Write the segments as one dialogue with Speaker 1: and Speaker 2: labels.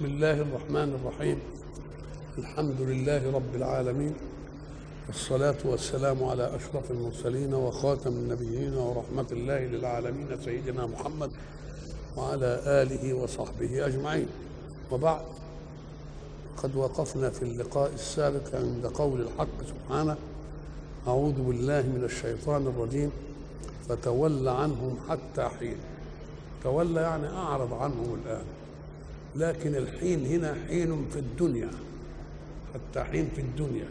Speaker 1: بسم الله الرحمن الرحيم الحمد لله رب العالمين والصلاة والسلام على أشرف المرسلين وخاتم النبيين ورحمة الله للعالمين سيدنا محمد وعلى آله وصحبه أجمعين وبعد قد وقفنا في اللقاء السابق عند قول الحق سبحانه أعوذ بالله من الشيطان الرجيم فتول عنهم حتى حين تولى يعني أعرض عنهم الآن لكن الحين هنا حين في الدنيا حتى حين في الدنيا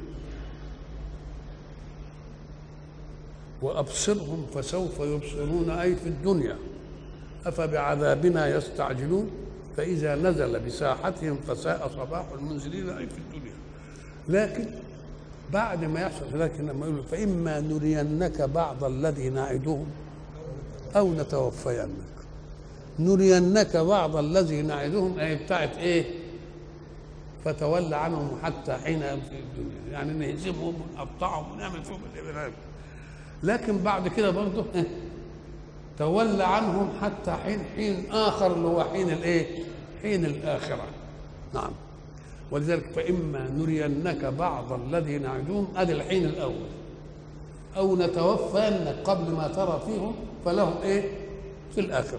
Speaker 1: وأبصرهم فسوف يبصرون أي في الدنيا أفبعذابنا يستعجلون فإذا نزل بساحتهم فساء صباح المنزلين أي في الدنيا لكن بعد ما يحصل لكن لما يقول فإما نرينك بعض الذي نعدهم أو نتوفينك نرينك بعض الذي نعدهم أي بتاعت إيه فتولى عنهم حتى حين في الدنيا يعني نهزمهم ونقطعهم ونعمل فيهم الإبرام لكن بعد كده برضه إيه؟ تولى عنهم حتى حين حين آخر اللي هو حين الإيه حين الآخرة نعم ولذلك فإما نرينك بعض الذي نعدهم أدي الحين الأول أو نتوفينك قبل ما ترى فيهم فلهم إيه في الآخرة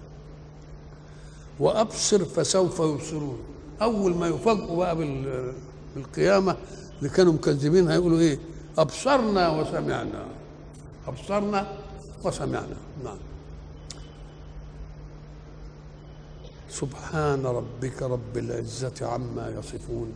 Speaker 1: وأبصر فسوف يبصرون أول ما يفاجئوا بقى بالقيامة اللي كانوا مكذبين هيقولوا إيه أبصرنا وسمعنا أبصرنا وسمعنا نعم سبحان ربك رب العزة عما يصفون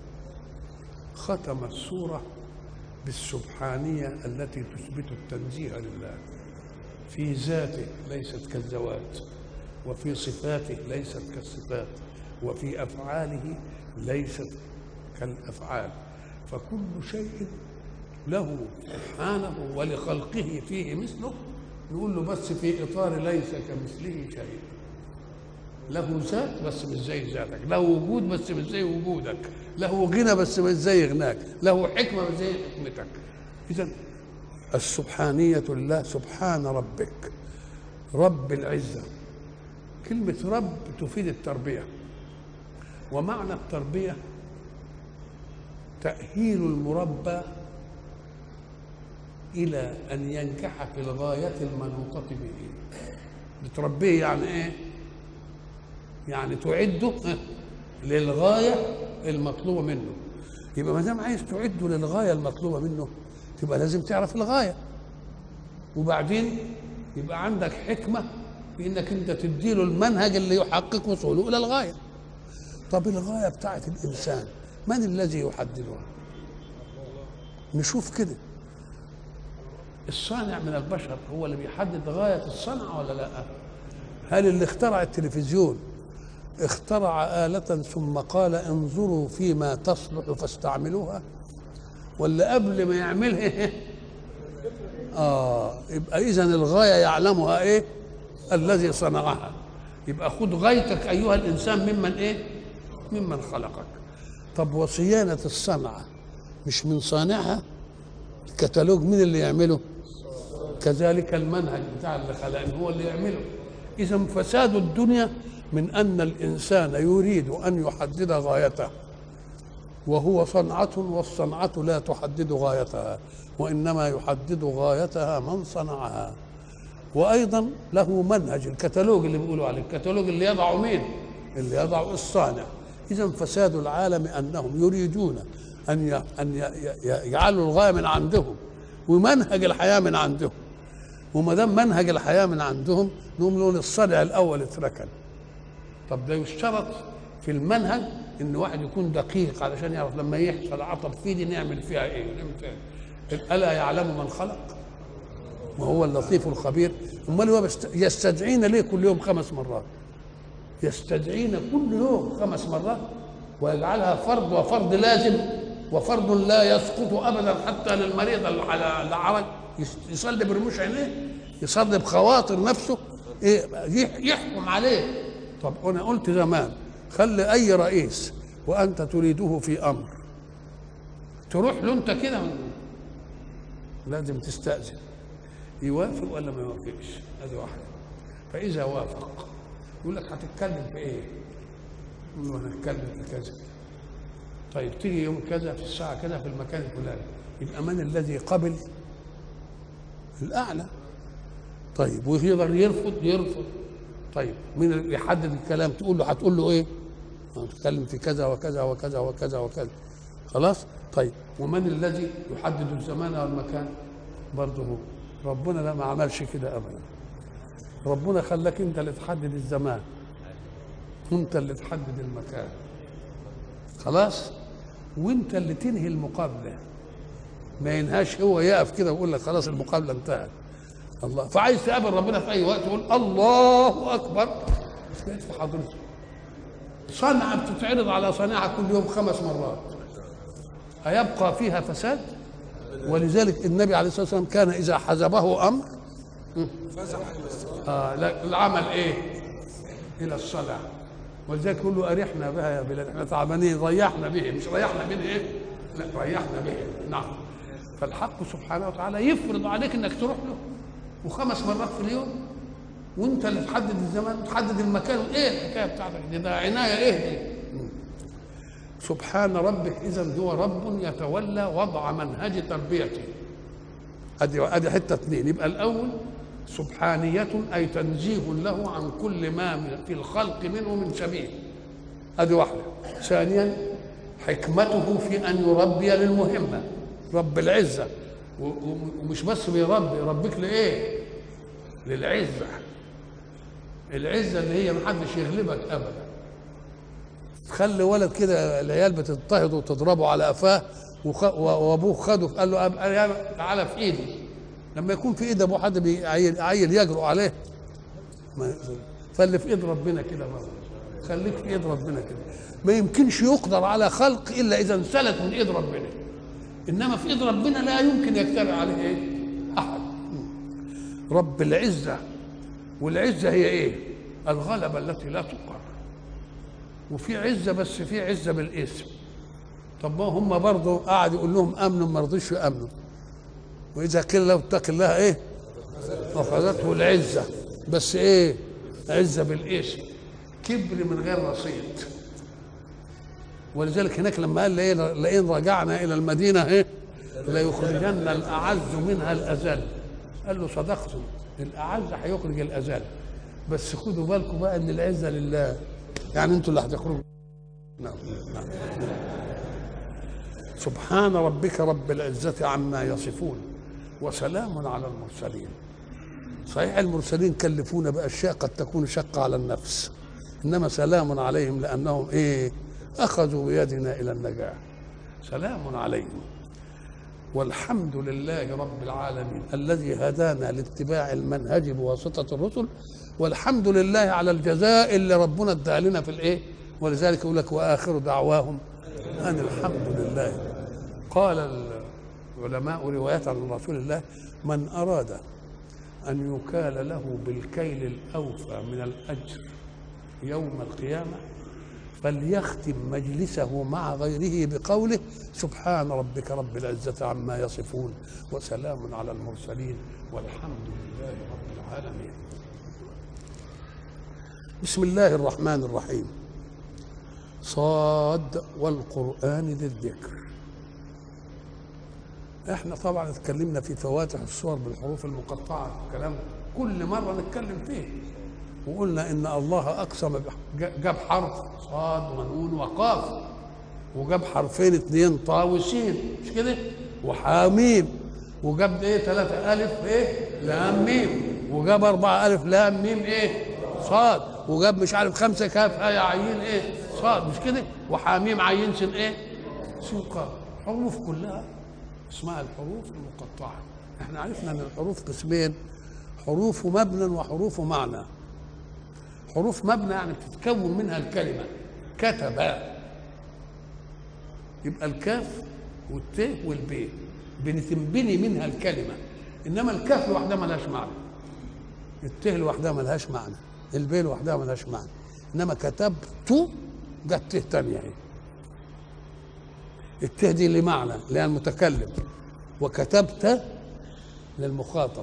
Speaker 1: ختم السورة بالسبحانية التي تثبت التنزيه لله في ذاته ليست كالذوات وفي صفاته ليست كالصفات وفي أفعاله ليست كالأفعال فكل شيء له سبحانه ولخلقه فيه مثله نقول له بس في إطار ليس كمثله شيء له ذات بس مش زي ذاتك له وجود بس مش زي وجودك له غنى بس مش زي غناك له حكمة مش زي حكمتك إذا السبحانية لله سبحان ربك رب العزة كلمة رب تفيد التربية ومعنى التربية تأهيل المربى إلى أن ينجح في الغاية المنوطة به بتربيه يعني إيه؟ يعني تعده للغاية المطلوبة منه يبقى ما دام عايز تعده للغاية المطلوبة منه تبقى لازم تعرف الغاية وبعدين يبقى عندك حكمة في انك انت تديله المنهج اللي يحقق وصوله الى الغاية طب الغاية بتاعت الانسان من الذي يحددها نشوف كده الصانع من البشر هو اللي بيحدد غاية الصنعة ولا لا هل اللي اخترع التلفزيون اخترع آلة ثم قال انظروا فيما تصلح فاستعملوها ولا قبل ما يعملها اه يبقى اذا الغايه يعلمها ايه الذي صنعها يبقى خذ غايتك ايها الانسان ممن ايه ممن خلقك طب وصيانه الصنعه مش من صانعها الكتالوج مين اللي يعمله كذلك المنهج بتاع اللي خلقني هو اللي يعمله اذا فساد الدنيا من ان الانسان يريد ان يحدد غايته وهو صنعة والصنعة لا تحدد غايتها وإنما يحدد غايتها من صنعها وأيضا له منهج الكتالوج اللي بيقولوا عليه الكتالوج اللي يضعه مين اللي يضعه الصانع إذا فساد العالم أنهم يريدون أن أن يجعلوا الغاية من عندهم ومنهج الحياة من عندهم وما دام منهج الحياة من عندهم نقوم نقول الصانع الأول اتركن طب ده يشترط في المنهج ان واحد يكون دقيق علشان يعرف لما يحصل عطب في دي نعمل فيها ايه نعمل فيها إيه؟ الا يعلم من خلق وهو اللطيف الخبير امال هو يستدعينا ليه كل يوم خمس مرات يستدعينا كل يوم خمس مرات ويجعلها فرض وفرض لازم وفرض لا يسقط ابدا حتى للمريض اللي عرج يصلي برموش عينيه يصلي بخواطر نفسه ايه يحكم عليه طب انا قلت زمان خلي اي رئيس وانت تريده في امر تروح له انت كده لازم تستاذن يوافق ولا ما يوافقش هذه واحده فاذا وافق يقول لك هتتكلم في ايه نقول له هنتكلم في كذا طيب تيجي يوم كذا في الساعة كذا في المكان الفلاني يبقى من الذي قبل الأعلى طيب ويقدر يرفض يرفض طيب مين اللي يحدد الكلام تقول له هتقول له ايه؟ نتكلم في كذا وكذا وكذا وكذا وكذا خلاص طيب ومن الذي يحدد الزمان والمكان برضه هو ربنا لا ما عملش كده ابدا ربنا خلاك انت اللي تحدد الزمان وانت اللي تحدد المكان خلاص وانت اللي تنهي المقابله ما ينهاش هو يقف كده ويقول لك خلاص المقابله انتهت الله فعايز تقابل ربنا في اي وقت تقول الله اكبر بقيت في حضرته صنعة بتتعرض على صناعة كل يوم خمس مرات أيبقى فيها فساد ولذلك النبي عليه الصلاة والسلام كان إذا حزبه أمر آه لا العمل إيه إلى الصلاة ولذلك يقول له أرحنا بها يا بلال احنا تعبانين ريحنا به مش ريحنا به إيه لا ريحنا به نعم فالحق سبحانه وتعالى يفرض عليك انك تروح له وخمس مرات في اليوم وانت اللي تحدد الزمان وتحدد المكان ايه الحكايه بتاعتك دي ده عنايه ايه دي سبحان ربك اذا هو رب يتولى وضع منهج تربيته ادي ادي حته اثنين يبقى الاول سبحانية أي تنزيه له عن كل ما في الخلق منه من شبيه هذه واحدة ثانيا حكمته في أن يربي للمهمة رب العزة ومش بس بيربي يربيك لإيه للعزة العزة اللي هي محدش يغلبك أبدا تخلي ولد كده العيال بتضطهد وتضربه على قفاه وابوه خده قال له تعالى في ايدي لما يكون في ايد ابوه حد بيعيل عيل يجرؤ عليه ما فاللي في ايد ربنا كده برضه خليك في ايد ربنا كده ما يمكنش يقدر على خلق الا اذا انسلت من ايد ربنا انما في ايد ربنا لا يمكن يجترئ عليه ايه احد رب العزه والعزه هي ايه الغلبه التي لا تقر وفي عزه بس في عزه بالاسم طب ما هم برضه قعد يقول لهم امنوا ما رضيش يامنوا واذا قيل له اتق الله ايه اخذته العزه بس ايه عزه بالاسم كبر من غير رصيد ولذلك هناك لما قال ايه لئن رجعنا الى المدينه ايه ليخرجن الاعز منها الاذل قال له صدقتم الاعز هيخرج الاذل بس خدوا بالكم بقى ان العزه لله يعني انتوا اللي هتخرجوا نعم نعم سبحان ربك رب العزه عما يصفون وسلام على المرسلين صحيح المرسلين كلفونا باشياء قد تكون شقه على النفس انما سلام عليهم لانهم ايه اخذوا بيدنا الى النجاه سلام عليهم والحمد لله رب العالمين الذي هدانا لاتباع المنهج بواسطه الرسل والحمد لله على الجزاء اللي ربنا ادى لنا في الايه ولذلك يقول لك واخر دعواهم ان الحمد لله قال العلماء روايات عن رسول الله من اراد ان يكال له بالكيل الاوفى من الاجر يوم القيامه فليختم مجلسه مع غيره بقوله سبحان ربك رب العزه عما يصفون وسلام على المرسلين والحمد لله رب العالمين بسم الله الرحمن الرحيم صاد والقرآن ذي الذكر احنا طبعا اتكلمنا في فواتح الصور بالحروف المقطعة كلام كل مرة نتكلم فيه وقلنا ان الله اقسم جاب حرف صاد ونون وقاف وجاب حرفين اثنين طا وسين مش كده وحاميم وجاب ايه ثلاثة ألف ايه لام ميم وجاب أربعة ألف لام ميم ايه صاد وجاب مش عارف خمسة كاف آية عين ايه صاد مش كده وحاميم عين سين ايه سين قاف حروف كلها اسمها الحروف المقطعة احنا عرفنا ان الحروف قسمين حروف مبنى وحروف معنى حروف مبنى يعني بتتكون منها الكلمة كتب يبقى الكاف والت والب بنتنبني منها الكلمة إنما الكاف لوحدها ملهاش معنى الت لوحدها ملهاش معنى الب لوحدها ملهاش معنى إنما كتبت جت ت تانية اهي الت دي لمعنى اللي هي المتكلم وكتبت للمخاطب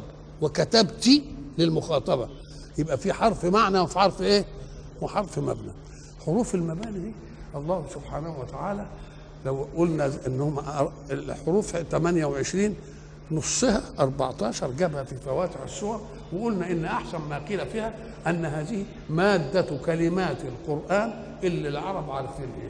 Speaker 1: وكتبت للمخاطبة يبقى في حرف معنى وفي حرف ايه وحرف مبنى حروف المباني دي الله سبحانه وتعالى لو قلنا انهم الحروف 28 نصها 14 جابها في فواتح السور وقلنا ان احسن ما قيل فيها ان هذه ماده كلمات القران اللي العرب عارفين ايه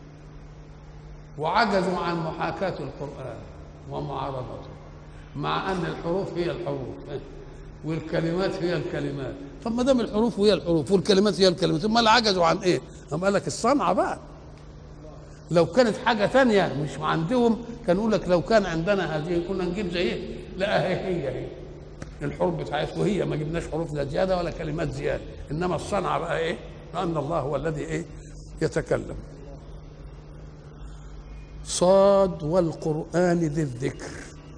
Speaker 1: وعجزوا عن محاكاه القران ومعارضته مع ان الحروف هي الحروف والكلمات هي الكلمات طب ما دام الحروف هي الحروف والكلمات هي الكلمات امال عجزوا عن ايه؟ أم قال لك الصنعه بقى لو كانت حاجه ثانيه مش عندهم كان يقول لك لو كان عندنا هذه كنا نجيب زي لا هي هي هي الحروف بتاعتكم هي ما جبناش حروف لا زياده ولا كلمات زياده انما الصنعه بقى ايه؟ لان الله هو الذي ايه؟ يتكلم صاد والقران ذي الذكر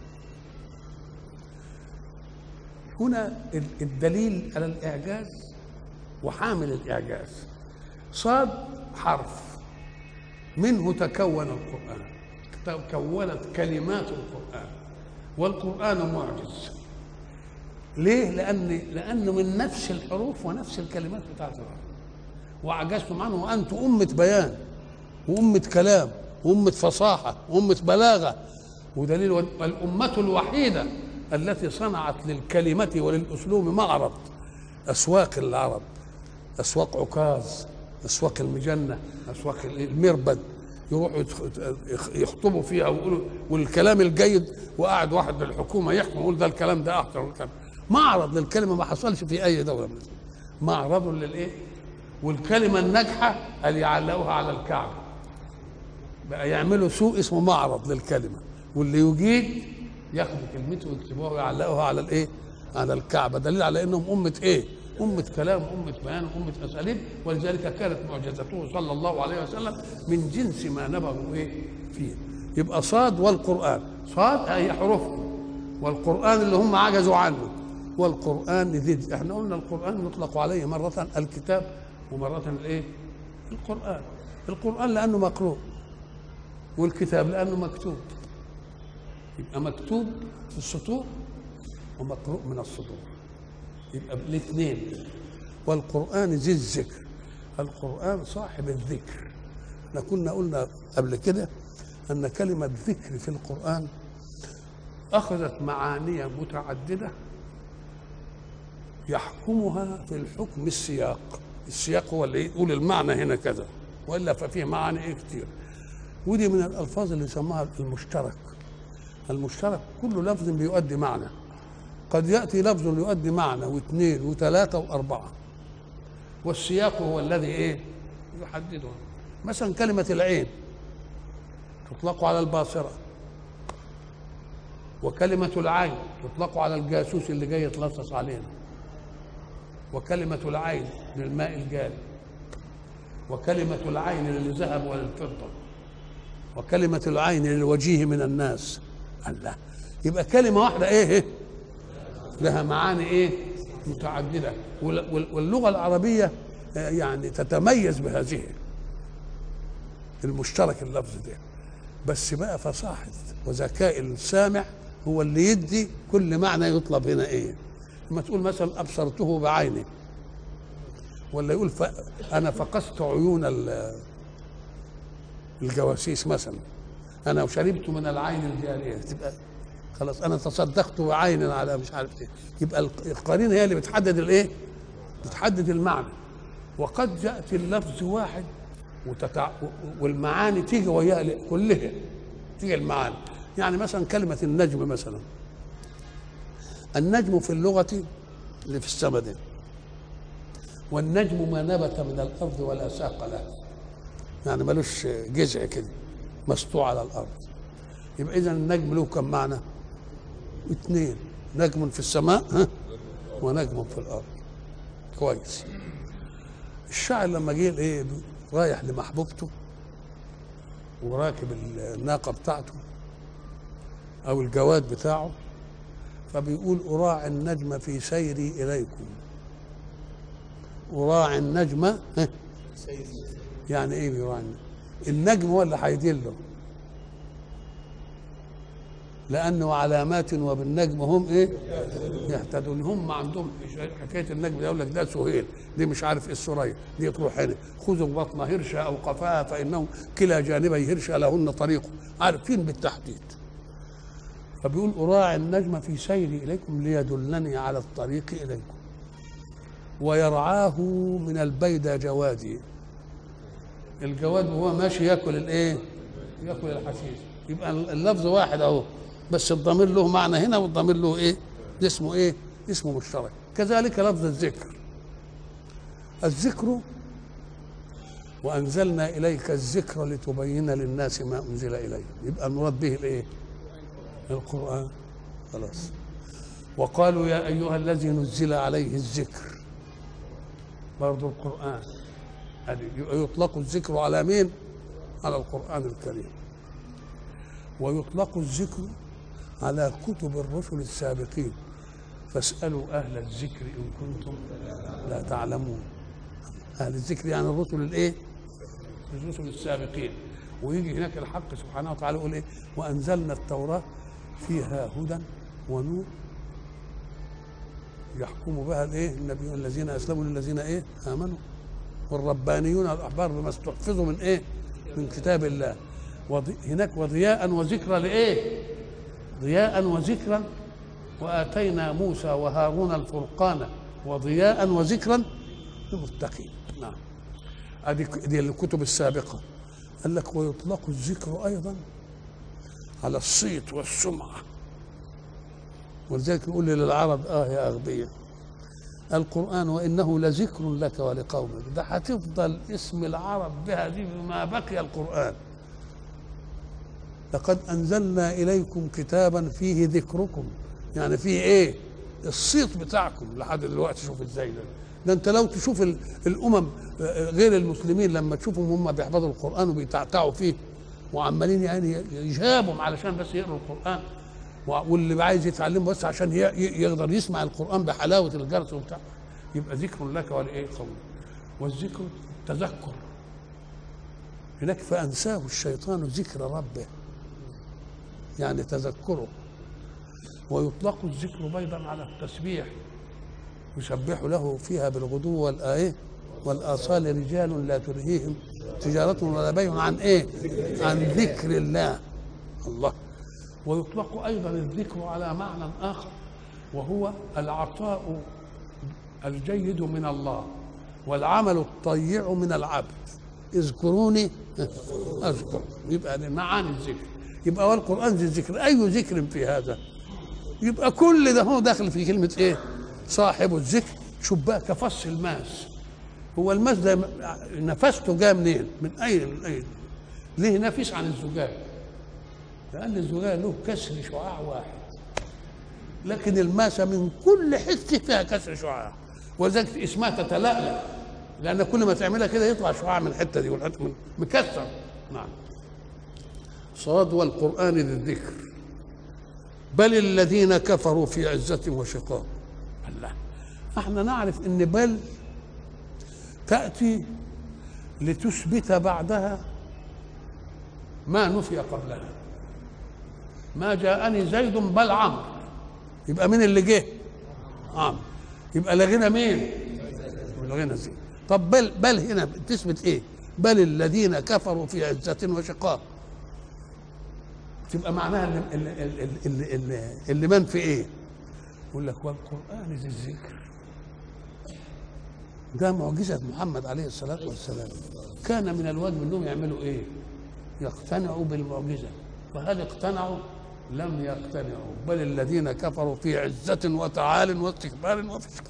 Speaker 1: هنا الدليل على الاعجاز وحامل الاعجاز صاد حرف منه تكون القران تكونت كلمات القران والقران معجز ليه لان لانه من نفس الحروف ونفس الكلمات بتاعت العرب وعجزتم عنه وانتم امه بيان وامه كلام وامه فصاحه وامه بلاغه ودليل الامه الوحيده التي صنعت للكلمة وللأسلوب معرض أسواق العرب أسواق عكاظ أسواق المجنة أسواق المربد يروحوا يخطبوا فيها ويقولوا والكلام الجيد وقاعد واحد للحكومة يحكم يقول ده الكلام ده أحسن الكلام معرض للكلمة ما حصلش في أي دولة من معرض للإيه؟ والكلمة الناجحة قال يعلقوها على الكعبة بقى يعملوا سوق اسمه معرض للكلمة واللي يجيد ياخدوا كلمته ويكتبوها ويعلقوها على الايه؟ على الكعبه دليل على انهم امه ايه؟ أمة كلام أمة بيان أمة أساليب ولذلك كانت معجزته صلى الله عليه وسلم من جنس ما نبغوا إيه فيه يبقى صاد والقرآن صاد هي حروفهم والقرآن اللي هم عجزوا عنه والقرآن ذي احنا قلنا القرآن يطلق عليه مرة الكتاب ومرة الايه؟ القرآن القرآن لأنه مقروء والكتاب لأنه مكتوب يبقى مكتوب في السطور ومقروء من الصدور يبقى الاثنين والقرآن ذي الذكر القرآن صاحب الذكر احنا كنا قلنا قبل كده أن كلمة ذكر في القرآن أخذت معاني متعددة يحكمها في الحكم السياق السياق هو اللي يقول المعنى هنا كذا والا ففيه معاني ايه كتير ودي من الالفاظ اللي يسموها المشترك المشترك كل لفظ بيؤدي معنى قد ياتي لفظ يؤدي معنى واثنين وثلاثه واربعه والسياق هو الذي ايه يحدده مثلا كلمه العين تطلق على الباصره وكلمه العين تطلق على الجاسوس اللي جاي يتلصص علينا وكلمه العين للماء الجاري وكلمه العين للذهب وللفضه وكلمه العين للوجيه من الناس الله يبقى كلمة واحدة إيه لها معاني إيه متعددة واللغة العربية يعني تتميز بهذه المشترك اللفظ ده بس بقى فصاحة وذكاء السامع هو اللي يدي كل معنى يطلب هنا ايه لما تقول مثلا ابصرته بعيني ولا يقول ف... انا فقست عيون الجواسيس مثلا انا شربت من العين الجاريه تبقى خلاص انا تصدقت بعين على مش عارف ايه يبقى القرينه هي اللي بتحدد الايه بتحدد المعنى وقد ياتي اللفظ واحد وتتع... والمعاني تيجي وياها كلها تيجي المعاني يعني مثلا كلمه النجم مثلا النجم في اللغه اللي في السماء دي والنجم ما نبت من الارض ولا ساق له يعني ملوش جذع كده مسطوع على الارض يبقى اذا النجم له كم معنى اثنين نجم في السماء ها ونجم في الارض كويس الشاعر لما جه ايه رايح لمحبوبته وراكب الناقه بتاعته او الجواد بتاعه فبيقول اراعي النجم في سيري اليكم اراعي النجم ها يعني ايه بيراعي النجم هو اللي هيدله لانه علامات وبالنجم هم ايه يهتدون هم عندهم حكايه النجم ده يقول لك ده سهيل دي مش عارف ايه السريه دي تروح هنا خذوا بطن هرشه او قفاها فانه كلا جانبي هرشه لهن طريق عارفين بالتحديد فبيقول أراعي النجم في سيري إليكم ليدلني على الطريق إليكم ويرعاه من البيدى جوادي الجواد وهو ماشي ياكل الايه ياكل الحشيش يبقى اللفظ واحد اهو بس الضمير له معنى هنا والضمير له ايه ده اسمه ايه اسمه مشترك كذلك لفظ الذكر الذكر وانزلنا اليك الذكر لتبين للناس ما انزل اليهم يبقى المراد به الايه القران خلاص وقالوا يا ايها الذي نزل عليه الذكر برضو القران يعني يطلق الذكر على مين على القران الكريم ويطلق الذكر على كتب الرسل السابقين فاسالوا اهل الذكر ان كنتم لا تعلمون اهل الذكر يعني الرسل الايه الرسل السابقين ويجي هناك الحق سبحانه وتعالى يقول ايه وانزلنا التوراه فيها هدى ونور يحكم بها الايه النبيون الذين اسلموا للذين ايه امنوا والربانيون الاحبار بما استحفظوا من ايه من كتاب الله وضي هناك وضياء وذكرى لايه ضياء وذكرا واتينا موسى وهارون الفرقان وضياء وذكرا للمتقين نعم هذه دي الكتب السابقه قال لك ويطلق الذكر ايضا على الصيت والسمعه ولذلك يقول للعرب اه يا اغبياء القران وانه لذكر لك ولقومك ده هتفضل اسم العرب بها دي ما بقي القران لقد انزلنا اليكم كتابا فيه ذكركم يعني فيه ايه الصيت بتاعكم لحد دلوقتي شوف ازاي ده ده انت لو تشوف الامم غير المسلمين لما تشوفهم هم بيحفظوا القران وبيتعتعوا فيه وعمالين يعني يجابهم علشان بس يقروا القران واللي عايز يتعلم بس عشان يقدر يسمع القران بحلاوه الجرس وبتاع يبقى ذكر لك ولايه قول والذكر تذكر هناك فانساه الشيطان ذكر ربه يعني تذكره ويطلق الذكر ايضا على التسبيح يسبح له فيها بالغدو والآية والآصال رجال لا تلهيهم تجارة ولا بيع عن إيه؟ عن ذكر الله الله ويطلق أيضا الذكر على معنى آخر وهو العطاء الجيد من الله والعمل الطيع من العبد اذكروني اذكر يبقى معاني الذكر يبقى والقران ذي الذكر اي ذكر في هذا يبقى كل ده هو داخل في كلمه ايه صاحب الذكر شوف بقى كفص الماس هو الماس ده نفسته جاء منين؟ من اين من اين؟ ليه نفس عن الزجاج؟ لان الزجاج له كسر شعاع واحد لكن الماسه من كل حته فيها كسر شعاع ولذلك اسمها تتلألأ لان كل ما تعملها كده يطلع شعاع من الحته دي والحته من مكسر نعم صاد والقران ذي الذكر بل الذين كفروا في عزة وشقاق الله احنا نعرف ان بل تأتي لتثبت بعدها ما نفي قبلها ما جاءني زيد بل عمرو يبقى مين اللي جه عمرو يبقى لغينا مين لغينا زيد طب بل بل هنا تثبت ايه بل الذين كفروا في عزة وشقاق تبقى معناها اللي, اللي, اللي, اللي, اللي من في ايه يقول لك والقران ذي الذكر ده معجزه محمد عليه الصلاه والسلام كان من الواجب انهم يعملوا ايه يقتنعوا بالمعجزه فهل اقتنعوا لم يقتنعوا بل الذين كفروا في عزة وتعال واستكبار وفسق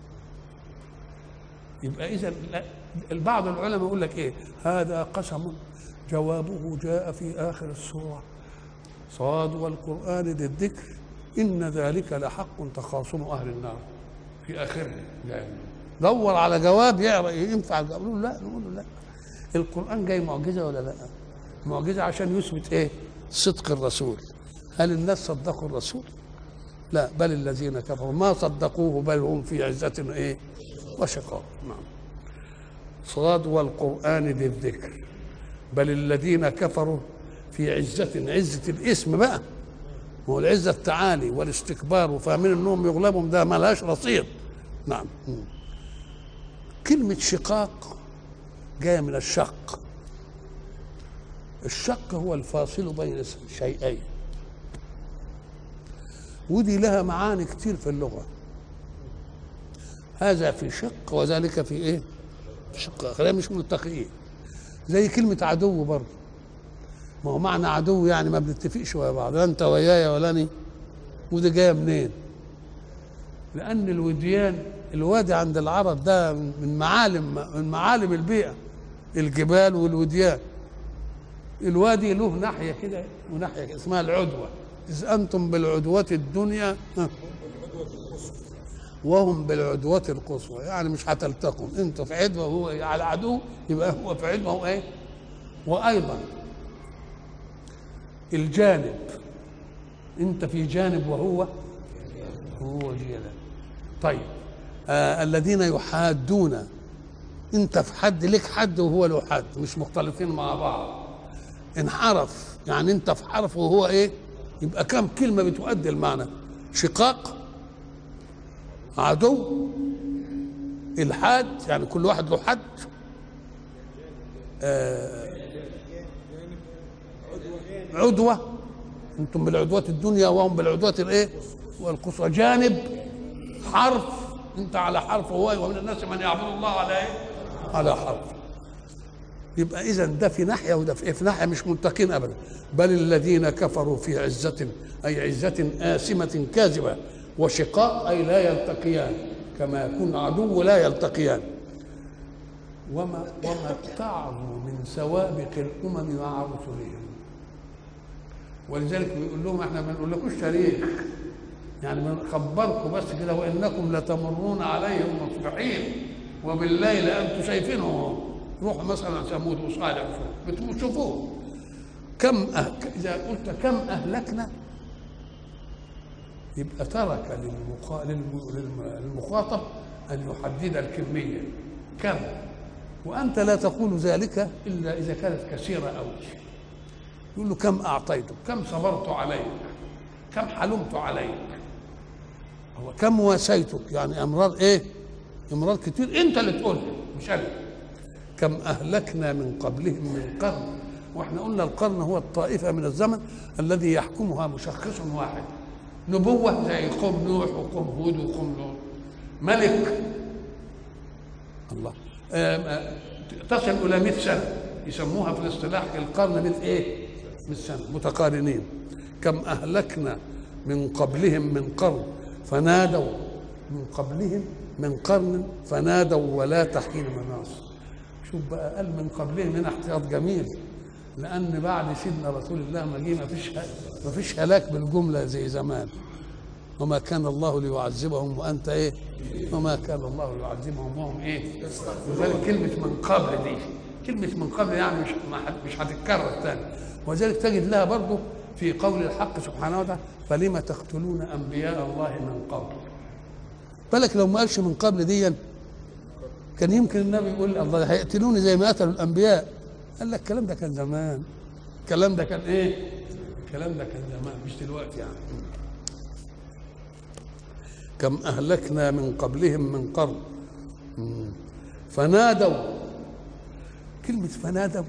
Speaker 1: يبقى إذا بعض العلماء يقول لك إيه هذا قسم جوابه جاء في آخر السورة صاد والقرآن ذي الذكر إن ذلك لحق تخاصم أهل النار في آخره يعني دور على جواب ينفع نقول لا نقول له لا القرآن جاي معجزة ولا لا معجزة عشان يثبت إيه صدق الرسول هل الناس صدقوا الرسول لا بل الذين كفروا ما صدقوه بل هم في عزة إيه وشقاء نعم صاد والقرآن ذي الذكر بل الذين كفروا في عزة عزة الاسم بقى ما هو العزه التعالي والاستكبار وفاهمين انهم يغلبهم ده ملهاش رصيد نعم كلمه شقاق جايه من الشق الشق هو الفاصل بين شيئين ودي لها معاني كتير في اللغه هذا في شق وذلك في ايه في شق اخر مش ملتقيين زي كلمه عدو برضه ما هو معنى عدو يعني ما بنتفقش ويا بعض لا انت ويايا ولا اني ودي جايه منين لان الوديان الوادي عند العرب ده من معالم من معالم البيئه الجبال والوديان الوادي له ناحيه كده وناحيه كده اسمها العدوه اذ انتم بالعدوه الدنيا وهم بالعدوة القصوى يعني مش هتلتقوا انتوا في عدوة وهو على عدو يبقى هو في عدوة وايه وايضا الجانب انت في جانب وهو هو جانب طيب آه الذين يحادون انت في حد لك حد وهو له حد مش مختلفين مع بعض انحرف يعني انت في حرف وهو ايه يبقى كم كلمه بتؤدي المعنى شقاق عدو الحاد يعني كل واحد له حد آه عدوة انتم بالعدوة الدنيا وهم بالعدوة الايه والقصوى جانب حرف انت على حرف وهو ومن الناس من يعبد الله على ايه على حرف يبقى اذا ده في ناحيه وده في, إيه؟ في ناحيه مش ملتقين ابدا بل الذين كفروا في عزه اي عزه آسمة كاذبه وشقاق اي لا يلتقيان كما يكون عدو لا يلتقيان وما وما اتعظوا من سوابق الامم مع رسلهم ولذلك بيقول لهم احنا ما بنقول لكم شريك يعني بنخبركم بس كده وانكم لتمرون عليهم مصبحين وبالليل انتم شايفينهم روحوا مثلا ثمود وصالح بتشوفوه كم أه... اذا قلت كم اهلكنا يبقى ترك للمخا... للمخاطب ان يحدد الكميه كم وانت لا تقول ذلك الا اذا كانت كثيره قوي يقول له كم اعطيتك كم صبرت عليك كم حلمت عليك هو كم واسيتك يعني امرار ايه امرار كتير انت اللي تقولها مش انا كم اهلكنا من قبلهم من قرن واحنا قلنا القرن هو الطائفه من الزمن الذي يحكمها مشخص واحد نبوه زي قوم نوح وقوم هود وقوم لوط ملك الله آم آم تصل الى 100 سنه يسموها في الاصطلاح القرن من ايه؟ من سنه متقارنين كم اهلكنا من قبلهم من قرن فنادوا من قبلهم من قرن فنادوا ولا تحين مناص شوف بقى قال من قبلهم هنا احتياط جميل لان بعد سيدنا رسول الله ما جه ما فيش ما فيش هلاك بالجمله زي زمان وما كان الله ليعذبهم وانت ايه وما كان الله ليعذبهم وهم ايه وذلك كلمه من قبل دي كلمه من قبل يعني مش مش هتتكرر تاني وذلك تجد لها برضه في قول الحق سبحانه وتعالى فلم تقتلون انبياء الله من قبل بالك لو ما قالش من قبل دي كان يمكن النبي يقول الله هيقتلوني زي ما قتلوا الانبياء قال لك الكلام ده كان زمان الكلام ده كان ايه الكلام ده كان زمان مش دلوقتي يعني كم اهلكنا من قبلهم من قرن فنادوا كلمة فنادوا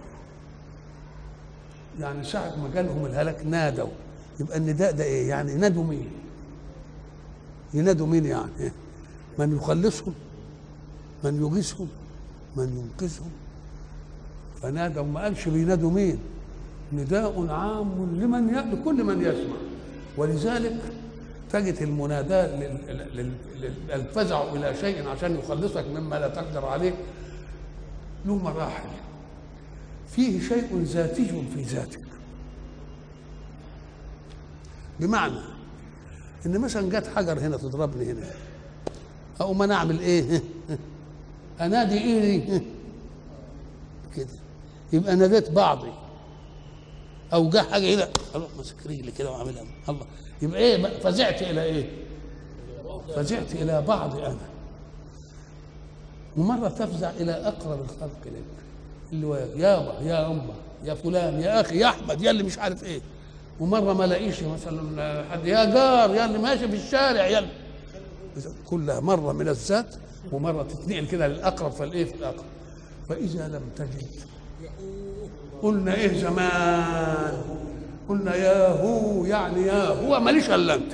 Speaker 1: يعني ساعة ما جالهم الهلاك نادوا يبقى النداء ده ايه؟ يعني ينادوا مين؟ ينادوا مين يعني؟ من يخلصهم من يغيثهم من ينقذهم فنادوا ما قالش بينادوا مين؟ نداء عام لمن ي... لكل من يسمع ولذلك تجد المناداة الفزع إلى شيء عشان يخلصك مما لا تقدر عليه له مراحل فيه شيء ذاتي في ذاتك بمعنى ان مثلا جت حجر هنا تضربني هنا اقوم انا اعمل ايه انادي ايه كده يبقى ناديت بعضي او جه حاجه هنا اروح ماسك رجلي كده واعملها الله يبقى ايه فزعت الى ايه فزعت الى بعض انا ومره تفزع الى اقرب الخلق لك اللي هو يابا يا امه يا فلان يا اخي يا احمد يا اللي مش عارف ايه ومره ما لاقيش مثلا حد يا جار يا اللي ماشي في الشارع يا اللي كلها مره من الذات ومره تتنقل كده للاقرب فالايه في الاقرب فاذا لم تجد قلنا ايه زمان قلنا يا هو يعني يا هو ماليش الا انت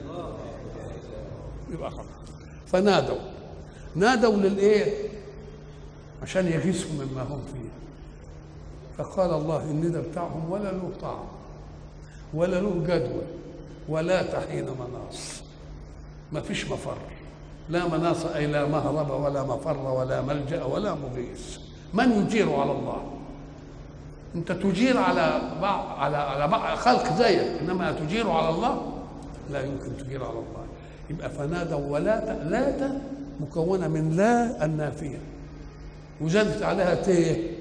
Speaker 1: يبقى خلاص فنادوا نادوا للايه عشان يغيثوا مما هم فيه فقال الله ان ده بتاعهم ولا له طعم ولا له جدوى ولا تحين مناص ما فيش مفر لا مناص اي لا مهرب ولا مفر ولا ملجا ولا مغيث من يجير على الله انت تجير على بعض على على بعض خلق زيك انما تجير على الله لا يمكن تجير على الله يبقى فنادوا ولا لا مكونه من لا النافيه وزادت عليها ت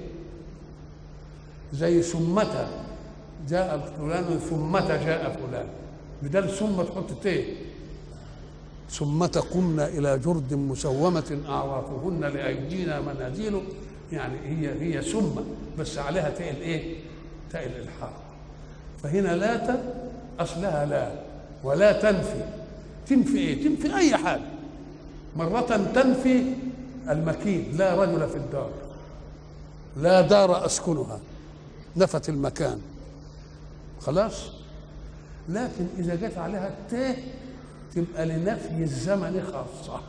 Speaker 1: زي ثمة جاء فلان ثمة جاء فلان بدل ثم تحط ت ثمة قمنا إلى جرد مسومة أعرافهن لأيدينا منازل يعني هي هي ثم بس عليها تاء الايه؟ تاء الالحاق فهنا لا ت اصلها لا ولا تنفي تنفي ايه؟ تنفي اي حاجه مرة تنفي المكين لا رجل في الدار لا دار اسكنها نفت المكان خلاص لكن اذا جت عليها التاء تبقى لنفي الزمن خاصه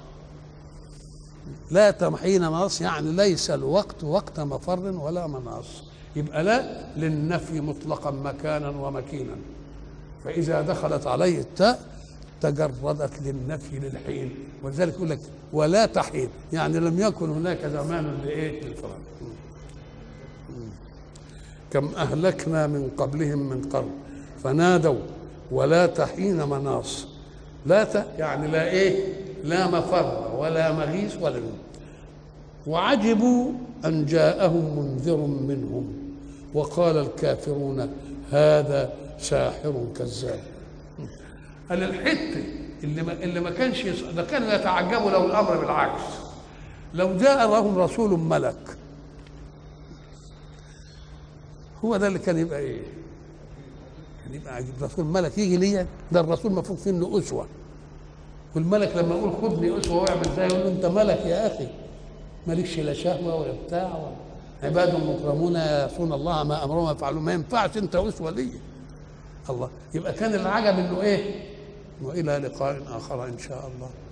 Speaker 1: لا تمحين مناص يعني ليس الوقت وقت مفر ولا مناص يبقى لا للنفي مطلقا مكانا ومكينا فإذا دخلت عليه التاء تجردت للنفي للحين ولذلك يقول لك ولا تحين يعني لم يكن هناك زمان لايه للفرق كم اهلكنا من قبلهم من قرن فنادوا ولا تحين مناص لا ت... يعني لا ايه لا مفر ولا مغيث ولا من. وعجبوا ان جاءهم منذر منهم وقال الكافرون هذا ساحر كذاب قال الحته اللي ما اللي ما كانش يص... ده كانوا يتعجبوا لو الامر بالعكس لو جاء لهم رسول ملك هو ده اللي كان يبقى ايه؟ كان يبقى عجيب رسول ملك يجي ليا ده الرسول المفروض فيه انه اسوه والملك لما يقول خدني اسوه واعمل زي يقول له انت ملك يا اخي مالكش لا شهوه ولا بتاع ولا عباد مكرمون يعصون الله ما امرهم يفعلون ما ينفعش انت اسوه ليا الله يبقى كان العجب انه ايه؟ والى لقاء اخر ان شاء الله